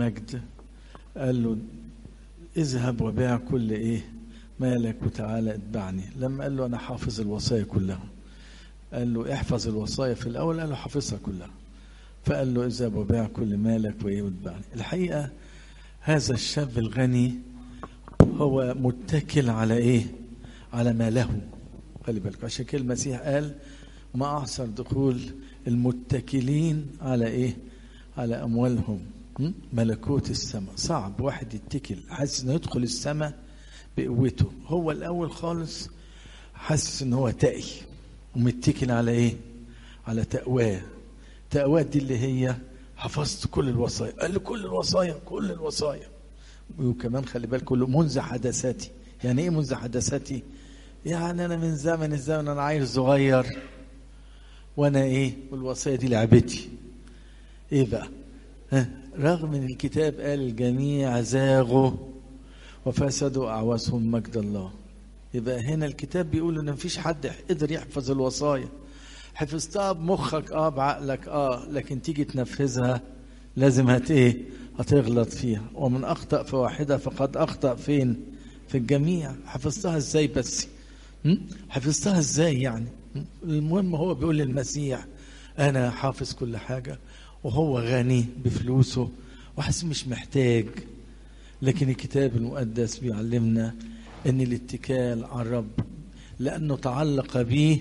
المجد قال له اذهب وبيع كل ايه مالك وتعالى اتبعني لما قال له انا حافظ الوصايا كلها قال له احفظ الوصايا في الاول قال له حافظها كلها فقال له اذهب وبيع كل مالك وايه واتبعني الحقيقه هذا الشاب الغني هو متكل على ايه على ما له خلي بالك عشان كده المسيح قال ما اعصر دخول المتكلين على ايه على اموالهم م? ملكوت السماء صعب واحد يتكل حاسس انه يدخل السماء بقوته هو الاول خالص حاسس ان هو تقي ومتكل على ايه على تقواه تقواه دي اللي هي حفظت كل الوصايا قال له كل الوصايا كل الوصايا وكمان خلي بالك كله منذ حدثاتي يعني ايه منذ حدثاتي يعني انا من زمن الزمن انا عيل صغير وانا ايه والوصيه دي لعبتي ايه بقى ها رغم ان الكتاب قال الجميع زاغوا وفسدوا اعوازهم مجد الله يبقى هنا الكتاب بيقول ان مفيش حد قدر يحفظ الوصايا حفظتها بمخك اه بعقلك اه لكن تيجي تنفذها لازم هت ايه هتغلط فيها ومن اخطا في واحده فقد اخطا فين في الجميع حفظتها ازاي بس م? حفظتها ازاي يعني م? المهم هو بيقول للمسيح انا حافظ كل حاجه وهو غني بفلوسه وحاسس مش محتاج لكن الكتاب المقدس بيعلمنا ان الاتكال على الرب لانه تعلق بيه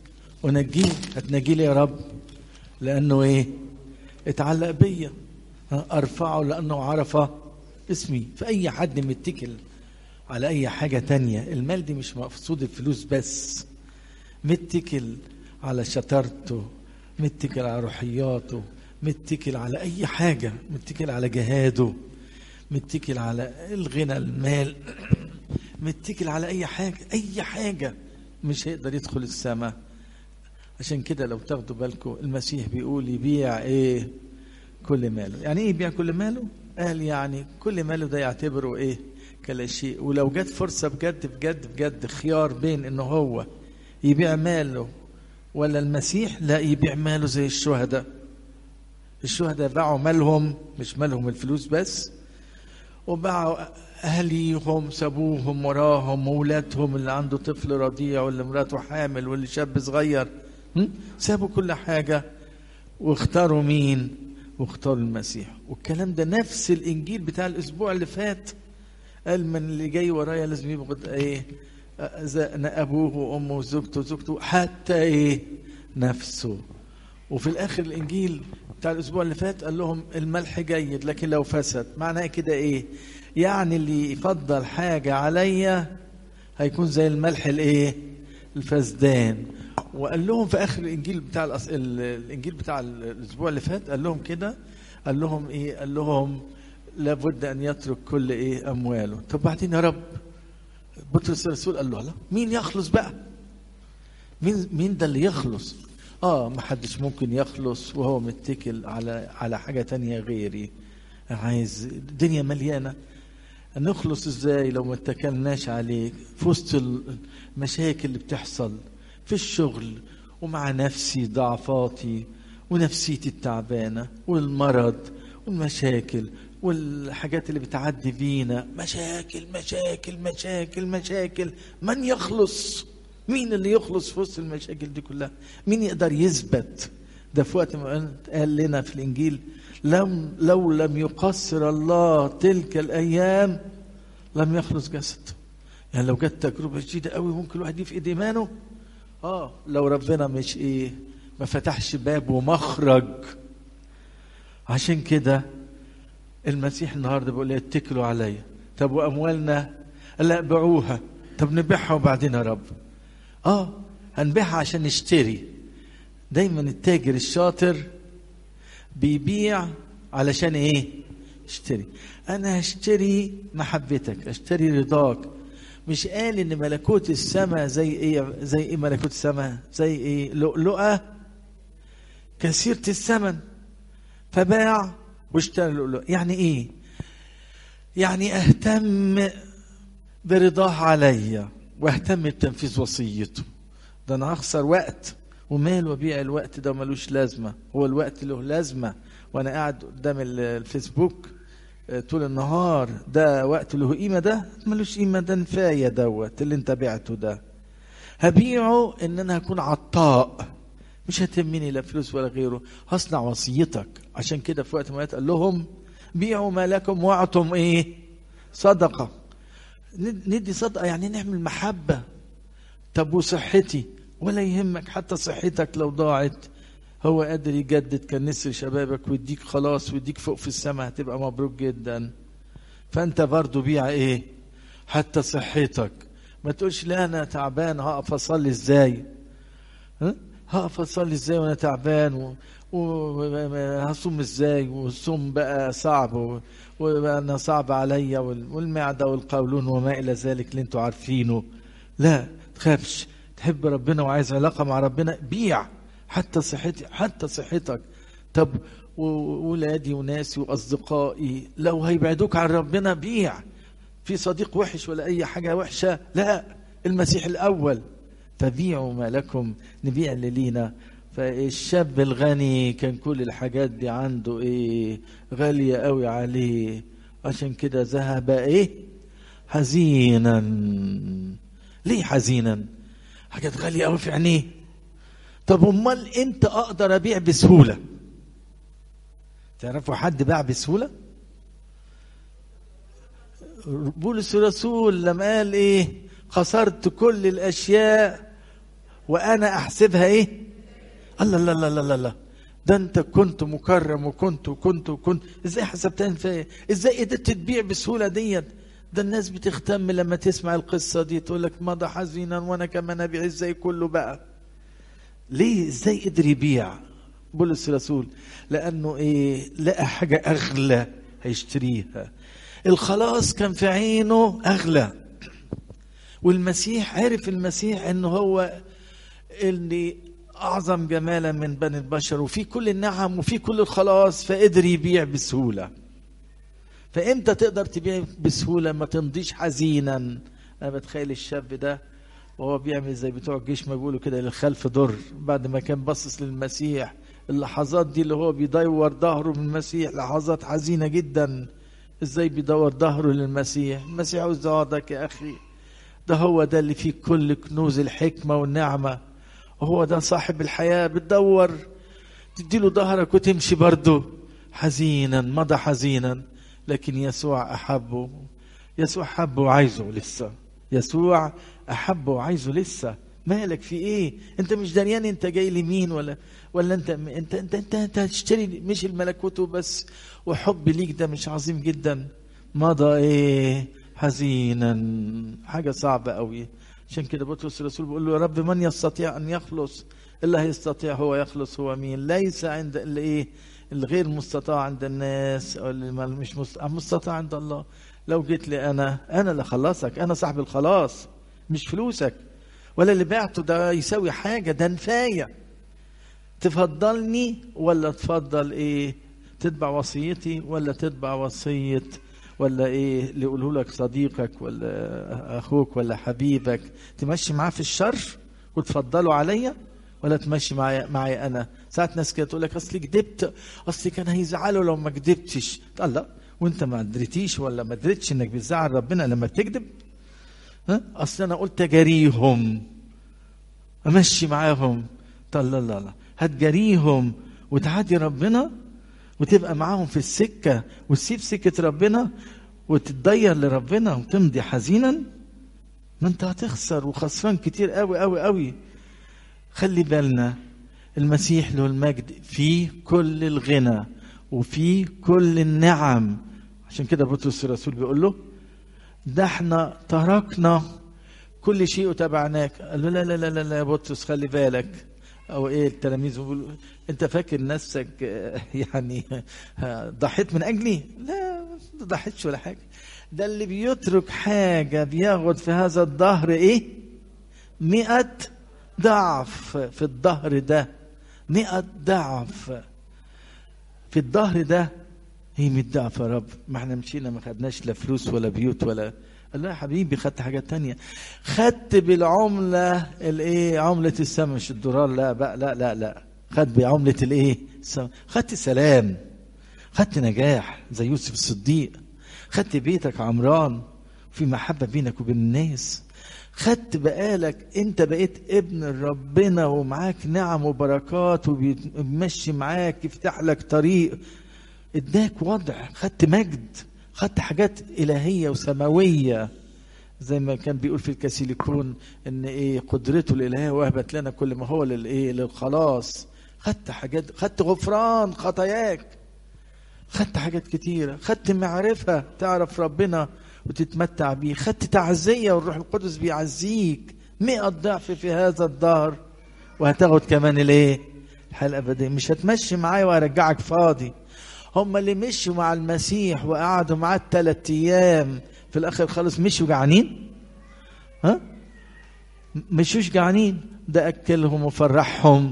ونجيه هتنجيه لي يا رب لانه ايه اتعلق بيا ارفعه لانه عرف اسمي فاي حد متكل على اي حاجة تانية المال دي مش مقصود الفلوس بس متكل على شطارته متكل على روحياته متكل على اي حاجة متكل على جهاده متكل على الغنى المال متكل على اي حاجة اي حاجة مش هيقدر يدخل السماء عشان كده لو تاخدوا بالكم المسيح بيقول يبيع ايه كل ماله يعني ايه يبيع كل ماله قال يعني كل ماله ده يعتبره ايه كلا شيء ولو جت فرصة بجد بجد بجد خيار بين انه هو يبيع ماله ولا المسيح لا يبيع ماله زي الشهداء الشهداء باعوا مالهم مش مالهم الفلوس بس وباعوا اهليهم سابوهم وراهم واولادهم اللي عنده طفل رضيع واللي مراته حامل واللي شاب صغير سابوا كل حاجه واختاروا مين واختاروا المسيح والكلام ده نفس الانجيل بتاع الاسبوع اللي فات قال من اللي جاي ورايا لازم يبغض ايه ابوه وامه وزوجته وزوجته حتى ايه نفسه وفي الاخر الانجيل بتاع الاسبوع اللي فات قال لهم الملح جيد لكن لو فسد معناه كده ايه يعني اللي يفضل حاجه عليا هيكون زي الملح الايه الفسدان وقال لهم في اخر الانجيل بتاع الأص... الانجيل بتاع الاسبوع اللي فات قال لهم كده قال لهم ايه قال لهم لابد ان يترك كل ايه امواله طب بعدين يا رب بطرس الرسول قال له لا مين يخلص بقى مين مين ده اللي يخلص اه ما حدش ممكن يخلص وهو متكل على على حاجه تانية غيري عايز الدنيا مليانه نخلص ازاي لو ما اتكلناش عليه في وسط المشاكل اللي بتحصل في الشغل ومع نفسي ضعفاتي ونفسيتي التعبانه والمرض والمشاكل والحاجات اللي بتعدي بينا مشاكل مشاكل مشاكل مشاكل من يخلص مين اللي يخلص في وسط المشاكل دي كلها مين يقدر يثبت ده في وقت ما قال لنا في الانجيل لم لو لم يقصر الله تلك الايام لم يخلص جسد يعني لو جت تجربه شديده قوي ممكن الواحد يفقد ايمانه اه لو ربنا مش ايه ما فتحش باب ومخرج عشان كده المسيح النهارده بيقول اتكلوا عليا طب واموالنا لا باعوها طب نبيعها وبعدين يا رب اه هنبيعها عشان نشتري دايما التاجر الشاطر بيبيع علشان ايه اشتري انا هشتري محبتك اشتري رضاك مش قال ان ملكوت السماء زي ايه زي ايه ملكوت السماء زي ايه لؤلؤه كثيره الثمن فباع واشترى لؤلؤه يعني ايه يعني اهتم برضاه عليا واهتم بتنفيذ وصيته ده انا هخسر وقت ومال وبيع الوقت ده ملوش لازمه هو الوقت له لازمه وانا قاعد قدام الفيسبوك طول النهار ده وقت له قيمة ده ملوش قيمة ده نفاية دوت اللي انت بعته ده هبيعه ان انا هكون عطاء مش هتهمني لا فلوس ولا غيره هصنع وصيتك عشان كده في وقت ما قال لهم بيعوا ما لكم واعطم ايه صدقة ندي صدقة يعني نعمل محبة طب وصحتي ولا يهمك حتى صحتك لو ضاعت هو قادر يجدد كنسر شبابك ويديك خلاص ويديك فوق في السماء هتبقى مبروك جدا فانت برضو بيع ايه حتى صحتك ما تقولش لا انا تعبان هقف اصلي ازاي ها هقف اصلي ازاي وانا تعبان وهصوم ازاي والصوم بقى صعب وانا صعب عليا والمعده والقولون وما الى ذلك اللي انتوا عارفينه لا تخافش تحب ربنا وعايز علاقه مع ربنا بيع حتى صحتي حتى صحتك طب وولادي وناسي واصدقائي لو هيبعدوك عن ربنا بيع في صديق وحش ولا اي حاجه وحشه لا المسيح الاول فبيعوا ما لكم نبيع اللي لينا فالشاب الغني كان كل الحاجات دي عنده ايه غاليه قوي عليه عشان كده ذهب ايه حزينا ليه حزينا حاجات غاليه قوي في عينيه طب امال انت اقدر ابيع بسهوله تعرفوا حد باع بسهوله بولس الرسول لما قال ايه خسرت كل الاشياء وانا احسبها ايه الله لا لا لا لا لا ده انت كنت مكرم وكنت وكنت وكنت ازاي حسبتها في ازاي قدرت تبيع بسهوله ديت ده الناس بتختم لما تسمع القصه دي تقول لك مضى حزينا وانا كمان ابيع ازاي كله بقى ليه ازاي قدر يبيع بولس الرسول لانه ايه لقى حاجه اغلى هيشتريها الخلاص كان في عينه اغلى والمسيح عرف المسيح انه هو اللي اعظم جمالا من بني البشر وفي كل النعم وفي كل الخلاص فقدر يبيع بسهوله فامتى تقدر تبيع بسهوله ما تمضيش حزينا انا بتخيل الشاب ده وهو بيعمل زي بتوع الجيش ما بيقولوا كده للخلف ضر بعد ما كان باصص للمسيح اللحظات دي اللي هو بيدور ظهره من المسيح لحظات حزينه جدا ازاي بيدور ظهره للمسيح المسيح عاوز يقعدك يا اخي ده هو ده اللي فيه كل كنوز الحكمه والنعمه وهو ده صاحب الحياه بتدور تديله ظهرك وتمشي برضه حزينا مضى حزينا لكن يسوع احبه يسوع حبه وعايزه لسه يسوع احبه وعايزه لسه مالك في ايه انت مش دريان انت جاي لمين ولا ولا انت انت انت انت, انت هتشتري مش الملكوت بس وحب ليك ده مش عظيم جدا مضى ايه حزينا حاجه صعبه قوي عشان كده بطرس الرسول بيقول له يا رب من يستطيع ان يخلص الا هيستطيع هو يخلص هو مين ليس عند الايه الغير مستطاع عند الناس او اللي مش مستطاع عند الله لو جيت لي انا انا اللي خلصك انا صاحب الخلاص مش فلوسك ولا اللي بعته ده يساوي حاجه ده نفايه تفضلني ولا تفضل ايه تتبع وصيتي ولا تتبع وصيه ولا ايه اللي يقوله لك صديقك ولا اخوك ولا حبيبك تمشي معاه في الشر وتفضله عليا ولا تمشي معايا معايا انا ساعات ناس كده تقول لك اصلي كدبت اصلي كان هيزعلوا لو ما كدبتش قال لا وانت ما دريتيش ولا ما دريتش انك بتزعل ربنا لما بتكذب ها اصل انا قلت اجاريهم امشي معاهم طب لا لا لا هتجاريهم وتعادي ربنا وتبقى معاهم في السكة وتسيب سكة ربنا وتتضير لربنا وتمضي حزينا ما انت هتخسر وخسران كتير قوي قوي قوي خلي بالنا المسيح له المجد في كل الغنى وفي كل النعم عشان كده بطرس الرسول بيقول له ده احنا تركنا كل شيء وتبعناك قال له لا لا لا لا, لا يا بطرس خلي بالك او ايه التلاميذ بيقولوا انت فاكر نفسك يعني ضحيت من اجلي لا ما ضحيتش ولا حاجه ده اللي بيترك حاجه بياخد في هذا الظهر ايه مئة ضعف في الظهر ده مئة ضعف في الظهر ده هي 100 ضعف يا رب ما احنا مشينا ما خدناش لا فلوس ولا بيوت ولا قال له يا حبيبي خدت حاجات تانية خدت بالعملة الايه عملة السماء مش الدولار لا بقى لا لا لا خد بعملة الايه السماء خدت سلام خدت نجاح زي يوسف الصديق خدت بيتك عمران في محبة بينك وبين الناس خدت بقالك انت بقيت ابن ربنا ومعاك نعم وبركات وبيمشي معاك يفتح لك طريق اداك وضع خدت مجد خدت حاجات إلهية وسماوية زي ما كان بيقول في الكاسيليكون ان ايه قدرته الالهيه وهبت لنا كل ما هو للايه للخلاص خدت حاجات خدت غفران خطاياك خدت حاجات كتيره خدت معرفه تعرف ربنا وتتمتع بيه خدت تعزيه والروح القدس بيعزيك مئة ضعف في هذا الدهر وهتاخد كمان الايه الحياه الابديه مش هتمشي معايا وهرجعك فاضي هم اللي مشوا مع المسيح وقعدوا معاه ثلاث ايام في الاخر خالص مشوا جعانين ها مشوش جعانين ده اكلهم وفرحهم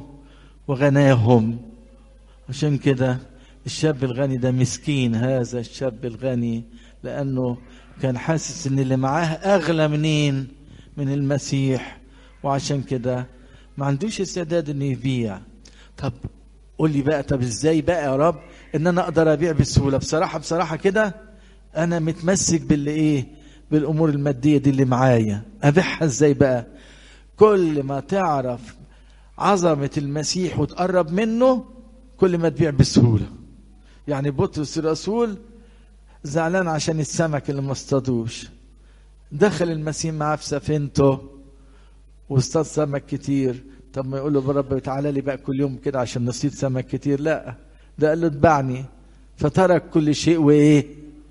وغناهم عشان كده الشاب الغني ده مسكين هذا الشاب الغني لانه كان حاسس ان اللي معاه اغلى منين من المسيح وعشان كده ما عندوش استعداد انه يبيع طب قول لي بقى طب ازاي بقى يا رب ان انا اقدر ابيع بسهوله بصراحه بصراحه كده انا متمسك باللي ايه بالامور الماديه دي اللي معايا ابيعها ازاي بقى كل ما تعرف عظمه المسيح وتقرب منه كل ما تبيع بسهوله يعني بطرس الرسول زعلان عشان السمك اللي ما اصطادوش دخل المسيح معاه في سفينته واصطاد سمك كتير طب ما يقول له رب تعالى لي بقى كل يوم كده عشان نصيد سمك كتير لا ده قال له اتبعني فترك كل شيء وايه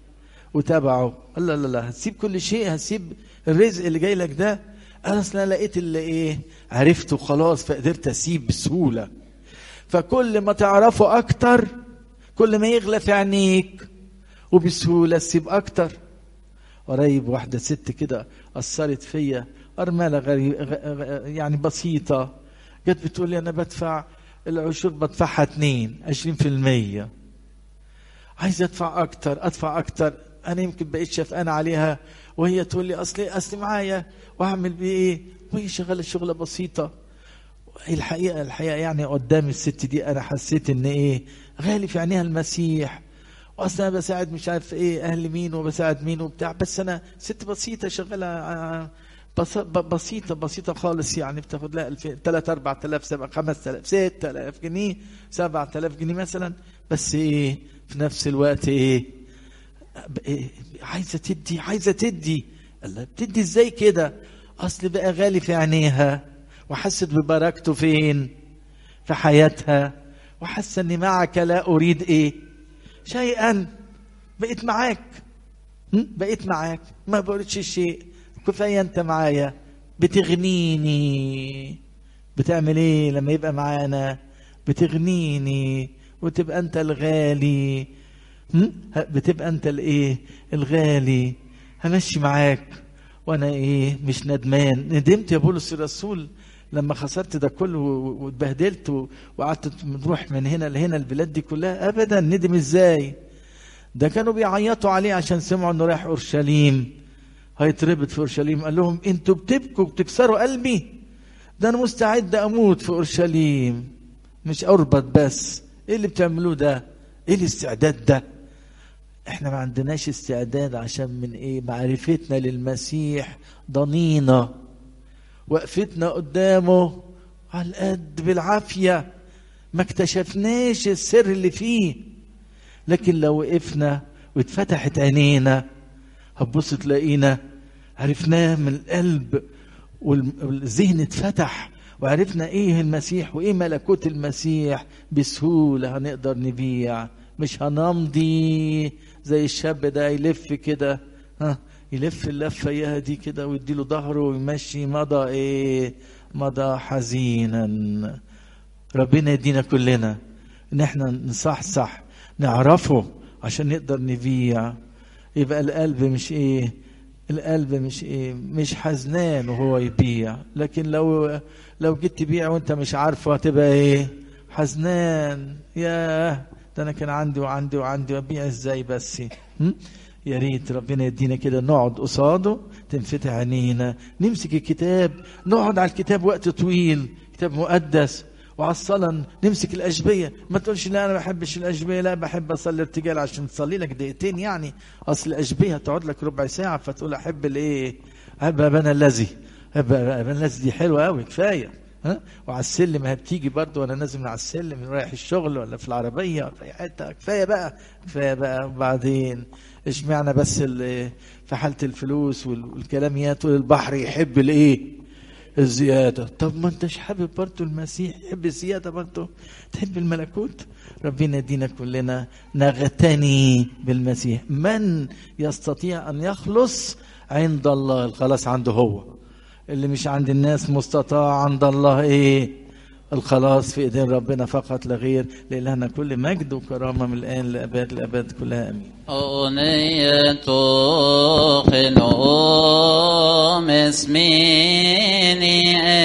وتابعه قال لا لا لا هتسيب كل شيء هتسيب الرزق اللي جاي لك ده انا اصلا لقيت اللي ايه عرفته خلاص فقدرت اسيب بسهوله فكل ما تعرفه اكتر كل ما يغلى في عينيك وبسهوله تسيب اكتر قريب واحده ست كده اثرت فيا ارمله غريب يعني بسيطه جت بتقول لي انا بدفع العشور بدفعها اتنين عشرين في المية عايز ادفع اكتر ادفع اكتر انا يمكن بقيت شفقان عليها وهي تقول لي اصلي اصلي معايا واعمل بيه ايه وهي شغاله شغله بسيطه الحقيقه الحقيقه يعني قدام الست دي انا حسيت ان ايه غالي في عينيها المسيح واصلا انا بساعد مش عارف ايه اهل مين وبساعد مين وبتاع بس انا ست بسيطه شغاله بسيطة بسيطة خالص يعني بتاخد لها 3 4000 7 5000 6000 جنيه 7000 جنيه مثلا بس ايه في نفس الوقت ايه, إيه عايزة تدي عايزة تدي الله بتدي ازاي كده اصل بقى غالي في عينيها وحست ببركته فين في حياتها وحاسه اني معك لا اريد ايه شيئا بقيت معاك بقيت معاك ما بقولش شيء كفايه انت معايا بتغنيني بتعمل ايه لما يبقى معانا بتغنيني وتبقى انت الغالي بتبقى انت الايه الغالي همشي معاك وانا ايه مش ندمان ندمت يا بولس الرسول لما خسرت ده كله واتبهدلت وقعدت تروح من هنا لهنا البلاد دي كلها ابدا ندم ازاي ده كانوا بيعيطوا عليه عشان سمعوا انه رايح اورشليم هيتربط في اورشليم قال لهم انتوا بتبكوا بتكسروا قلبي ده انا مستعد اموت في اورشليم مش اربط بس ايه اللي بتعملوه ده ايه الاستعداد ده احنا ما عندناش استعداد عشان من ايه معرفتنا للمسيح ضنينه وقفتنا قدامه على القد بالعافيه ما اكتشفناش السر اللي فيه لكن لو وقفنا واتفتحت عينينا هتبص تلاقينا عرفناه من القلب والذهن اتفتح وعرفنا ايه المسيح وايه ملكوت المسيح بسهوله هنقدر نبيع مش هنمضي زي الشاب ده يلف كده ها يلف اللفه اياها دي كده ويديله ظهره ويمشي مضى ايه مضى حزينا ربنا يدينا كلنا ان احنا نصحصح نعرفه عشان نقدر نبيع يبقى القلب مش ايه القلب مش ايه مش حزنان وهو يبيع لكن لو لو جيت تبيع وانت مش عارفه هتبقى ايه حزنان ياه ده انا كان عندي وعندي وعندي وابيع ازاي بس يا ريت ربنا يدينا كده نقعد قصاده تنفتح عينينا نمسك الكتاب نقعد على الكتاب وقت طويل كتاب مقدس وعلى الصلاة نمسك الأجبية ما تقولش لا أنا ما بحبش الأجبية لا بحب أصلي ارتجال عشان تصلي لك دقيقتين يعني أصل الأجبية هتقعد لك ربع ساعة فتقول أحب الإيه أحب أبانا الذي أحب أبانا الذي دي حلوة أوي كفاية ها وعلى السلم هي بتيجي برضه وانا نازل من على السلم رايح الشغل ولا في العربيه ولا في اي حته كفايه بقى كفايه بقى وبعدين اشمعنى بس ال- في حاله الفلوس وال- والكلام ياتوا البحر يحب الايه الزياده طب ما انتش حابب برضه المسيح يحب الزياده برضه تحب الملكوت ربنا يدينا كلنا نغتني بالمسيح من يستطيع ان يخلص عند الله الخلاص عنده هو اللي مش عند الناس مستطاع عند الله ايه الخلاص في ايدين ربنا فقط لا غير لإلهنا كل مجد وكرامه من الان لاباد الاباد كلها امين أغنية خنوم اسميني